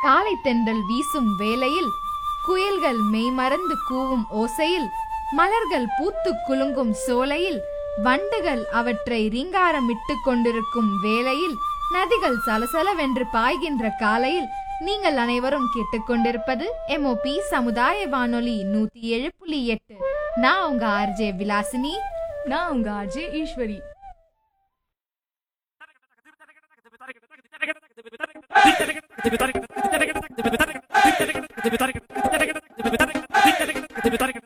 காலை தென்றல் வீசும் வேளையில் குயில்கள் மெய்மறந்து கூவும் ஓசையில் மலர்கள் பூத்து குலுங்கும் சோலையில் வண்டுகள் அவற்றை ரீங்காரமிட்டு கொண்டிருக்கும் வேளையில் நதிகள் சலசலவென்று பாய்கின்ற காலையில் நீங்கள் அனைவரும் கேட்டுக்கொண்டிருப்பது எம்ஓபி சமுதாய வானொலி நூத்தி ஏழு புள்ளி எட்டு நான் உங்க ஆர்ஜே விலாசினி நான் உங்க ஆர்ஜே ஈஸ்வரி